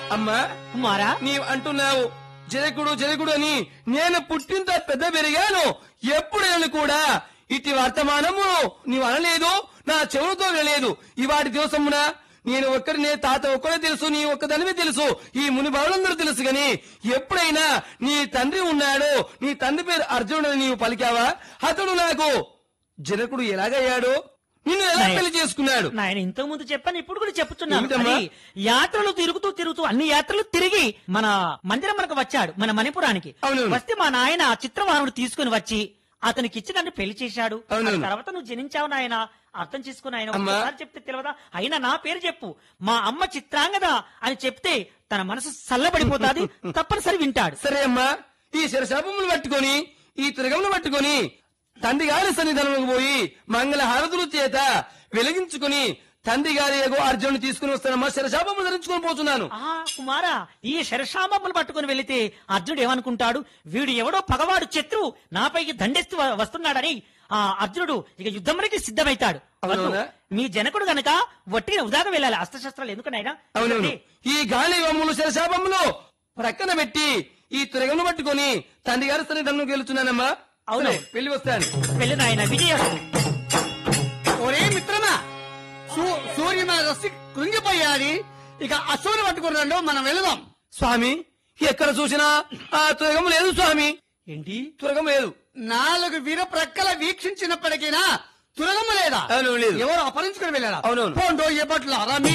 అమ్మా కుమారా నీవు అంటున్నావు జనకుడు జనకుడు అని నేను పుట్టింత పెద్ద పెరిగాను ఎప్పుడైనా కూడా ఇటు వర్తమానము నీవు అనలేదు నా చెవులతో వినలేదు ఇవాటి దివసమున నేను ఒక్కరినే తాత ఒక్కడే తెలుసు నీ ఒక్కదానివే తెలుసు ఈ ముని బావులందరూ తెలుసు గాని ఎప్పుడైనా నీ తండ్రి ఉన్నాడు నీ తండ్రి పేరు అర్జునుడు అని నీవు పలికావా అతడు నాకు జనకుడు ఎలాగయ్యాడు నిన్ను ఎలా నాయ- పెళ్లి చేసుకున్నాడు నాయన ఇంతకు ముందు చెప్పాను ఇప్పుడు కూడా చెప్తున్నాను ఏమిటమ్మా? అది యాత్రలు తిరుగుతూ తిరుగుతూ అన్ని యాత్రలు తిరిగి మన మందిరం మనకు వచ్చాడు మన మణిపురానికి అవునవును. వస్తే మా నాయన ఆ చిత్రవాహనుడు తీసుకుని వచ్చి అతనికి ఇచ్చి నన్ను పెళ్లి చేశాడు అవునవును. ఆ తర్వాత నువ్వు జనించావు నాయన అర్థం చేసుకుని ఆయన అమ్మా. ఒక్కసారి చెప్తే తెలియదా అయినా నా పేరు చెప్పు మా అమ్మ చిత్రాంగద అని చెప్తే తన మనసు చల్లబడిపోతాది తప్పనిసరి వింటాడు సరే అమ్మా ఈ శిరశాపములు పట్టుకొని ఈ త్రిగములు పట్టుకొని తండ్రి గారి సన్నిధానంలోకి పోయి మంగళ హారతుల చేత వెలిగించుకుని తండ్రి గారి ఏగో అర్జునుడు తీసుకుని వస్తానమ్మా శిరశాపములు ధరించుకొని పోతున్నాను ఆ కుమారా ఈ శరశామమ్మలు పట్టుకుని వెళితే అర్జునుడు ఏమనుకుంటాడు వీడు ఎవడో పగవాడు శత్రువు నాపైకి దండెస్తూ వ- వస్తున్నాడని ఆ అర్జునుడు ఇక యుద్ధమునికి సిద్ధమైతాడు అవునవునా? మీ జనకుడు గనక వట్టిగా ఉదాగా వెళ్ళాలి అస్త్రశస్త్రాలు ఎందుకనైనా అవునవును ఈ గాలి వమ్ములు శిరశాపములు ప్రక్కన పెట్టి ఈ త్రిగములు పట్టుకొని తండ్రి గారి సన్నిధానంలోకి వెళ్తున్నానమ్మా అవును. సరే, వెళ్ళి వస్తాను వెళ్ళిన ఆయన విజయ ఒరే మిత్రమా సూ- సూర్యుని మీద రస్సి కృంగిపోయాది ఇక అసూరు పట్టుకున్నాడు మనం వెళదాం స్వామి ఎక్కడ చూసినా ఆ త్రిగము లేదు స్వామి ఏంటి త్రిగం లేదు నాలుగు వీర ప్రక్కల వీక్షించినప్పటికీనా తురగమ్మ లేదా అవును, లేదు. ఎవరు అపహరించుకుని వెళ్ళారా అవునవును. పోండో ఎప్పట్లారా మీ